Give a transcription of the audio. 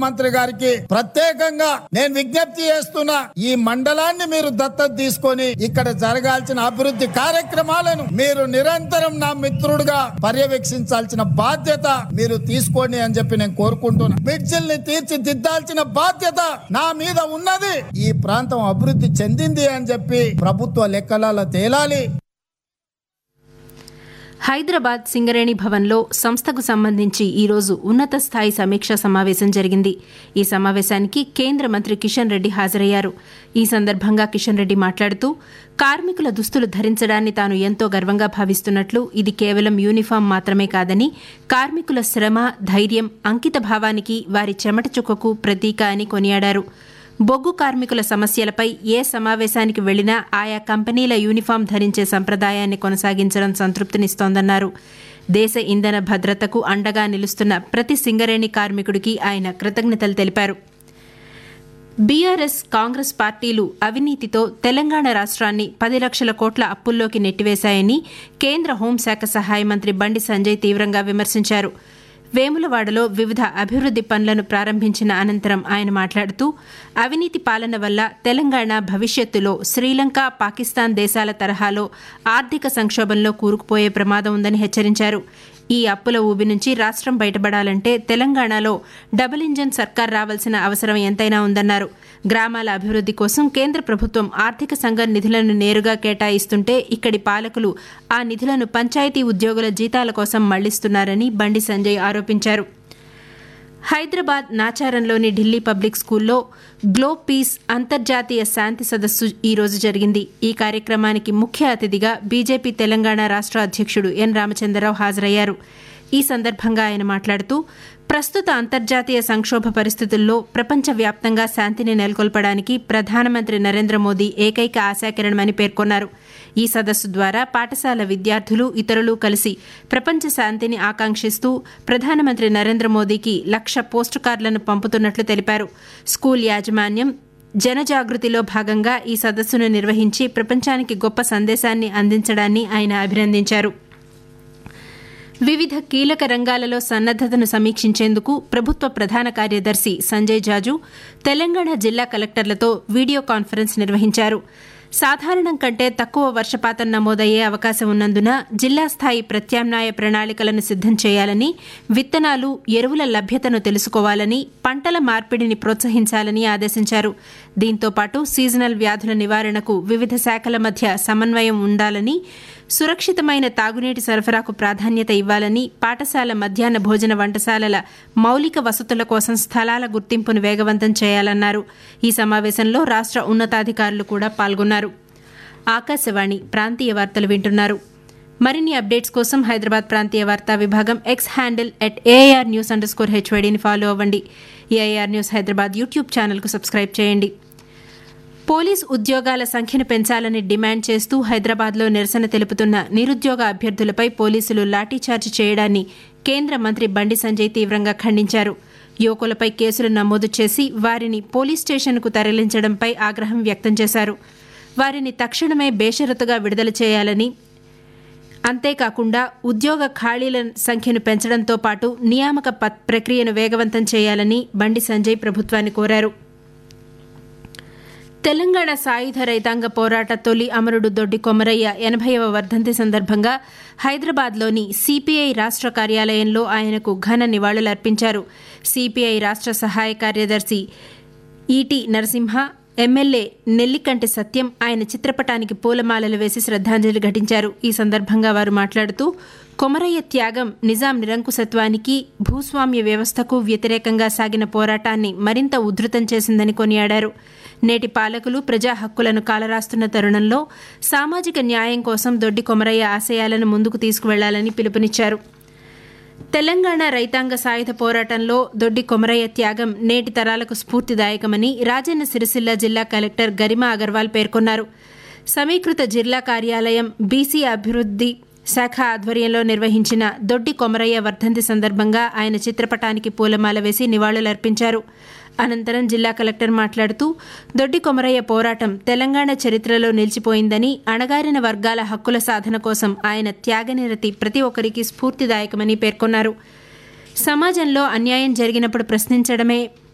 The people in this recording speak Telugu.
మంత్రి గారికి ప్రత్యేకంగా నేను విజ్ఞప్తి చేస్తున్నా ఈ మండలాన్ని మీరు దత్తత తీసుకొని ఇక్కడ జరగాల్సిన అభివృద్ధి కార్యక్రమాలను మీరు నిరంతరం నా మిత్రుడుగా పర్యవేక్షించాల్సిన బాధ్యత మీరు తీసుకోండి అని చెప్పి నేను కోరుకుంటున్నా బ్రిడ్జిల్ని తీర్చిదిద్దాల్సిన బాధ్యత నా మీద ఉన్నది ఈ ప్రాంతం అభివృద్ధి చెందింది అని చెప్పి ప్రభుత్వ లెక్కలలో తేలాలి హైదరాబాద్ సింగరేణి భవన్లో సంస్థకు సంబంధించి ఈరోజు ఉన్నత స్థాయి సమీక్షా సమావేశం జరిగింది ఈ సమావేశానికి కేంద్ర మంత్రి కిషన్ రెడ్డి హాజరయ్యారు ఈ సందర్భంగా కిషన్ రెడ్డి మాట్లాడుతూ కార్మికుల దుస్తులు ధరించడాన్ని తాను ఎంతో గర్వంగా భావిస్తున్నట్లు ఇది కేవలం యూనిఫామ్ మాత్రమే కాదని కార్మికుల శ్రమ ధైర్యం అంకిత భావానికి వారి చెమట చుక్కకు ప్రతీక అని కొనియాడారు బొగ్గు కార్మికుల సమస్యలపై ఏ సమావేశానికి వెళ్లినా ఆయా కంపెనీల యూనిఫామ్ ధరించే సంప్రదాయాన్ని కొనసాగించడం సంతృప్తినిస్తోందన్నారు దేశ ఇంధన భద్రతకు అండగా నిలుస్తున్న ప్రతి సింగరేణి కార్మికుడికి ఆయన కృతజ్ఞతలు తెలిపారు బీఆర్ఎస్ కాంగ్రెస్ పార్టీలు అవినీతితో తెలంగాణ రాష్ట్రాన్ని పది లక్షల కోట్ల అప్పుల్లోకి నెట్టివేశాయని కేంద్ర హోంశాఖ సహాయ మంత్రి బండి సంజయ్ తీవ్రంగా విమర్శించారు వేములవాడలో వివిధ అభివృద్ది పనులను ప్రారంభించిన అనంతరం ఆయన మాట్లాడుతూ అవినీతి పాలన వల్ల తెలంగాణ భవిష్యత్తులో శ్రీలంక పాకిస్తాన్ దేశాల తరహాలో ఆర్థిక సంక్షోభంలో కూరుకుపోయే ప్రమాదం ఉందని హెచ్చరించారు ఈ అప్పుల ఊబి నుంచి రాష్ట్రం బయటపడాలంటే తెలంగాణలో డబుల్ ఇంజన్ సర్కార్ రావాల్సిన అవసరం ఎంతైనా ఉందన్నారు గ్రామాల అభివృద్ది కోసం కేంద్ర ప్రభుత్వం ఆర్థిక సంఘం నిధులను నేరుగా కేటాయిస్తుంటే ఇక్కడి పాలకులు ఆ నిధులను పంచాయతీ ఉద్యోగుల జీతాల కోసం మళ్లిస్తున్నారని బండి సంజయ్ ఆరోపించారు హైదరాబాద్ నాచారంలోని ఢిల్లీ పబ్లిక్ స్కూల్లో గ్లో పీస్ అంతర్జాతీయ శాంతి సదస్సు ఈ రోజు జరిగింది ఈ కార్యక్రమానికి ముఖ్య అతిథిగా బీజేపీ తెలంగాణ రాష్ట్ర అధ్యక్షుడు ఎన్ రామచంద్రరావు హాజరయ్యారు ఈ సందర్భంగా ఆయన మాట్లాడుతూ ప్రస్తుత అంతర్జాతీయ సంక్షోభ పరిస్థితుల్లో ప్రపంచవ్యాప్తంగా శాంతిని నెలకొల్పడానికి ప్రధానమంత్రి నరేంద్ర మోదీ ఏకైక ఆశాకిరణమని పేర్కొన్నారు ఈ సదస్సు ద్వారా పాఠశాల విద్యార్థులు ఇతరులు కలిసి ప్రపంచ శాంతిని ఆకాంక్షిస్తూ ప్రధానమంత్రి నరేంద్ర మోదీకి లక్ష పోస్టు కార్డులను పంపుతున్నట్లు తెలిపారు స్కూల్ యాజమాన్యం జనజాగృతిలో భాగంగా ఈ సదస్సును నిర్వహించి ప్రపంచానికి గొప్ప సందేశాన్ని అందించడాన్ని ఆయన అభినందించారు వివిధ కీలక రంగాలలో సన్నద్దతను సమీక్షించేందుకు ప్రభుత్వ ప్రధాన కార్యదర్శి సంజయ్ జాజు తెలంగాణ జిల్లా కలెక్టర్లతో వీడియో కాన్ఫరెన్స్ నిర్వహించారు సాధారణం కంటే తక్కువ వర్షపాతం నమోదయ్యే అవకాశం ఉన్నందున జిల్లా స్థాయి ప్రత్యామ్నాయ ప్రణాళికలను సిద్దం చేయాలని విత్తనాలు ఎరువుల లభ్యతను తెలుసుకోవాలని పంటల మార్పిడిని ప్రోత్సహించాలని ఆదేశించారు దీంతో పాటు సీజనల్ వ్యాధుల నివారణకు వివిధ శాఖల మధ్య సమన్వయం ఉండాలని సురక్షితమైన తాగునీటి సరఫరాకు ప్రాధాన్యత ఇవ్వాలని పాఠశాల మధ్యాహ్న భోజన వంటశాలల మౌలిక వసతుల కోసం స్థలాల గుర్తింపును వేగవంతం చేయాలన్నారు ఈ సమావేశంలో రాష్ట్ర ఉన్నతాధికారులు కూడా పాల్గొన్నారు ఆకాశవాణి ప్రాంతీయ వార్తలు వింటున్నారు మరిన్ని అప్డేట్స్ కోసం హైదరాబాద్ ప్రాంతీయ వార్తా విభాగం X handle at AIR news under score హెచ్వైడీని ఫాలో అవ్వండి ఏఐఆర్ న్యూస్ హైదరాబాద్ యూట్యూబ్ ఛానల్కు సబ్స్క్రైబ్ చేయండి పోలీస్ ఉద్యోగాల సంఖ్యను పెంచాలని డిమాండ్ చేస్తూ హైదరాబాద్లో నిరసన తెలుపుతున్న నిరుద్యోగ అభ్యర్థులపై పోలీసులు లాఠీచార్జ్ చేయడాన్ని కేంద్ర మంత్రి బండి సంజయ్ తీవ్రంగా ఖండించారు యువకులపై కేసులు నమోదు చేసి వారిని పోలీస్ స్టేషన్కు తరలించడంపై ఆగ్రహం వ్యక్తం చేశారు వారిని తక్షణమే బేషరతుగా విడుదల చేయాలని అంతేకాకుండా ఉద్యోగ ఖాళీల సంఖ్యను పెంచడంతో పాటు నియామక ప్రక్రియను వేగవంతం చేయాలని బండి సంజయ్ ప్రభుత్వాన్ని కోరారు తెలంగాణ సాయుధ రైతాంగ పోరాట తొలి అమరుడు దొడ్డి కొమరయ్య ఎనభైవ వర్ధంతి సందర్భంగా హైదరాబాద్లోని సిపిఐ రాష్ట్ర కార్యాలయంలో ఆయనకు ఘన నివాళులర్పించారు సిపిఐ రాష్ట్ర సహాయ కార్యదర్శి ఈటి నరసింహ ఎమ్మెల్యే నెల్లికంటి సత్యం ఆయన చిత్రపటానికి పూలమాలలు వేసి శ్రద్ధాంజలి ఘటించారు ఈ సందర్భంగా వారు మాట్లాడుతూ కొమరయ్య త్యాగం నిజాం నిరంకుశత్వానికి భూస్వామ్య వ్యవస్థకు వ్యతిరేకంగా సాగిన పోరాటాన్ని మరింత ఉధృతం చేసిందని కొనియాడారు నేటి పాలకులు ప్రజా హక్కులను కాలరాస్తున్న తరుణంలో సామాజిక న్యాయం కోసం దొడ్డి కొమరయ్య ఆశయాలను ముందుకు తీసుకువెళ్లాలని పిలుపునిచ్చారు తెలంగాణ రైతాంగ సాయుధ పోరాటంలో దొడ్డి కొమరయ్య త్యాగం నేటి తరాలకు స్ఫూర్తిదాయకమని రాజన్న సిరిసిల్ల జిల్లా కలెక్టర్ గరిమా అగర్వాల్ పేర్కొన్నారు సమీకృత జిల్లా కార్యాలయం బీసీ అభివృద్ది శాఖ ఆధ్వర్యంలో నిర్వహించిన దొడ్డి కొమరయ్య వర్ధంతి సందర్భంగా ఆయన చిత్రపటానికి పూలమాల వేసి నివాళులర్పించారు అనంతరం జిల్లా కలెక్టర్ మాట్లాడుతూ దొడ్డి కొమరయ్య పోరాటం తెలంగాణ చరిత్రలో నిలిచిపోయిందని అణగారిన వర్గాల హక్కుల సాధన కోసం ఆయన త్యాగనిరతి ప్రతి ఒక్కరికి స్ఫూర్తిదాయకమని పేర్కొన్నారు సమాజంలో అన్యాయం జరిగినప్పుడు ప్రశ్నించడమే